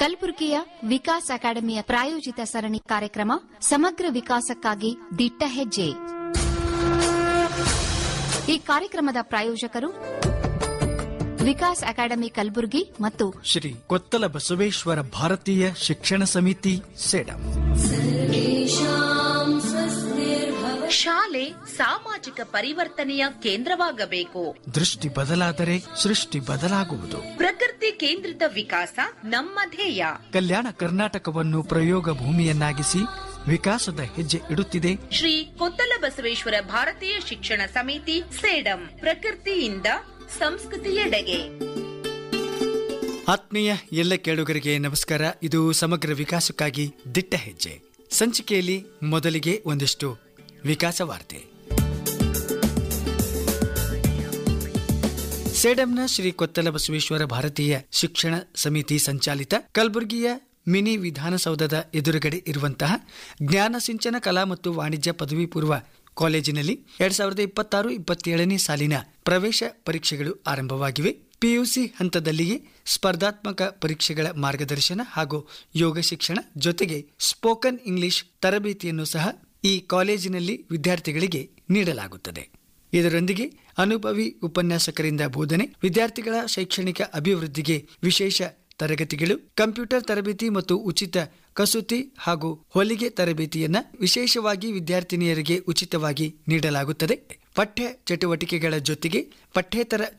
ಕಲಬುರಗಿಯ ವಿಕಾಸ್ ಅಕಾಡೆಮಿಯ ಪ್ರಾಯೋಜಿತ ಸರಣಿ ಕಾರ್ಯಕ್ರಮ ಸಮಗ್ರ ವಿಕಾಸಕ್ಕಾಗಿ ದಿಟ್ಟ ಹೆಜ್ಜೆ ಈ ಕಾರ್ಯಕ್ರಮದ ಪ್ರಾಯೋಜಕರು ವಿಕಾಸ್ ಅಕಾಡೆಮಿ ಕಲಬುರಗಿ ಮತ್ತು ಶ್ರೀ ಕೊತ್ತಲ ಬಸವೇಶ್ವರ ಭಾರತೀಯ ಶಿಕ್ಷಣ ಸಮಿತಿ ಸೇಡಂ ಶಾಲೆ ಸಾಮಾಜಿಕ ಪರಿವರ್ತನೆಯ ಕೇಂದ್ರವಾಗಬೇಕು ದೃಷ್ಟಿ ಬದಲಾದರೆ ಸೃಷ್ಟಿ ಬದಲಾಗುವುದು ಪ್ರಕೃತಿ ಕೇಂದ್ರಿತ ವಿಕಾಸ ನಮ್ಮ ಧ್ಯೇಯ ಕಲ್ಯಾಣ ಕರ್ನಾಟಕವನ್ನು ಪ್ರಯೋಗ ಭೂಮಿಯನ್ನಾಗಿಸಿ ವಿಕಾಸದ ಹೆಜ್ಜೆ ಇಡುತ್ತಿದೆ ಶ್ರೀ ಕೊತ್ತಲ ಬಸವೇಶ್ವರ ಭಾರತೀಯ ಶಿಕ್ಷಣ ಸಮಿತಿ ಸೇಡಂ ಪ್ರಕೃತಿಯಿಂದ ಸಂಸ್ಕೃತಿಯೆಡೆಗೆ ಆತ್ಮೀಯ ಎಲ್ಲ ಕೇಳುಗರಿಗೆ ನಮಸ್ಕಾರ ಇದು ಸಮಗ್ರ ವಿಕಾಸಕ್ಕಾಗಿ ದಿಟ್ಟ ಹೆಜ್ಜೆ ಸಂಚಿಕೆಯಲ್ಲಿ ಮೊದಲಿಗೆ ಒಂದಿಷ್ಟು ವಿಕಾಸ ವಾರ್ತೆ ಸೇಡಂನ ಶ್ರೀ ಕೊತ್ತಲ ಬಸವೇಶ್ವರ ಭಾರತೀಯ ಶಿಕ್ಷಣ ಸಮಿತಿ ಸಂಚಾಲಿತ ಕಲಬುರಗಿಯ ಮಿನಿ ವಿಧಾನಸೌಧದ ಎದುರುಗಡೆ ಇರುವಂತಹ ಜ್ಞಾನ ಸಿಂಚನ ಕಲಾ ಮತ್ತು ವಾಣಿಜ್ಯ ಪದವಿ ಪೂರ್ವ ಕಾಲೇಜಿನಲ್ಲಿ ಎರಡ್ ಸಾವಿರದ ಇಪ್ಪತ್ತಾರು ಇಪ್ಪತ್ತೇಳನೇ ಸಾಲಿನ ಪ್ರವೇಶ ಪರೀಕ್ಷೆಗಳು ಆರಂಭವಾಗಿವೆ ಪಿಯುಸಿ ಹಂತದಲ್ಲಿಯೇ ಸ್ಪರ್ಧಾತ್ಮಕ ಪರೀಕ್ಷೆಗಳ ಮಾರ್ಗದರ್ಶನ ಹಾಗೂ ಯೋಗ ಶಿಕ್ಷಣ ಜೊತೆಗೆ ಸ್ಪೋಕನ್ ಇಂಗ್ಲಿಷ್ ತರಬೇತಿಯನ್ನು ಸಹ ಈ ಕಾಲೇಜಿನಲ್ಲಿ ವಿದ್ಯಾರ್ಥಿಗಳಿಗೆ ನೀಡಲಾಗುತ್ತದೆ ಇದರೊಂದಿಗೆ ಅನುಭವಿ ಉಪನ್ಯಾಸಕರಿಂದ ಬೋಧನೆ ವಿದ್ಯಾರ್ಥಿಗಳ ಶೈಕ್ಷಣಿಕ ಅಭಿವೃದ್ಧಿಗೆ ವಿಶೇಷ ತರಗತಿಗಳು ಕಂಪ್ಯೂಟರ್ ತರಬೇತಿ ಮತ್ತು ಉಚಿತ ಕಸೂತಿ ಹಾಗೂ ಹೊಲಿಗೆ ತರಬೇತಿಯನ್ನ ವಿಶೇಷವಾಗಿ ವಿದ್ಯಾರ್ಥಿನಿಯರಿಗೆ ಉಚಿತವಾಗಿ ನೀಡಲಾಗುತ್ತದೆ ಪಠ್ಯ ಚಟುವಟಿಕೆಗಳ ಜೊತೆಗೆ ಪಠ್ಯೇತರ